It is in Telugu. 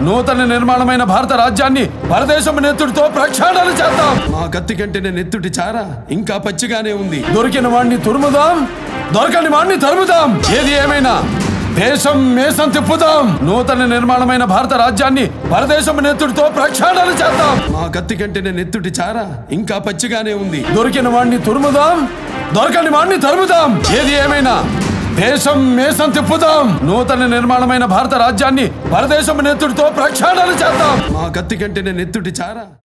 నూతన నిర్మాణమైన భారత రాజ్యాన్ని పరదేశం నెత్తుడితో ప్రక్షాళన చేద్దాం మా కత్తి కంటే నెత్తుటి చారా ఇంకా పచ్చిగానే ఉంది దొరికిన వాణ్ణి తురుముదాం దొరకని వాణ్ణి తరుముదాం ఏది ఏమైనా దేశం మేసం తిప్పుదాం నూతన నిర్మాణమైన భారత రాజ్యాన్ని పరదేశం నెత్తుడితో ప్రక్షాళన చేద్దాం మా కత్తి కంటే నెత్తుటి చారా ఇంకా పచ్చిగానే ఉంది దొరికిన వాణ్ణి తురుముదాం దొరకని వాణ్ణి తరుముదాం ఏది ఏమైనా దేశం మేసం తిప్పుదాం నూతన నిర్మాణమైన భారత రాజ్యాన్ని పరదేశం నెత్తుడితో ప్రక్షాళన చేద్దాం మా కత్తి కంటే నెత్తుటి చారా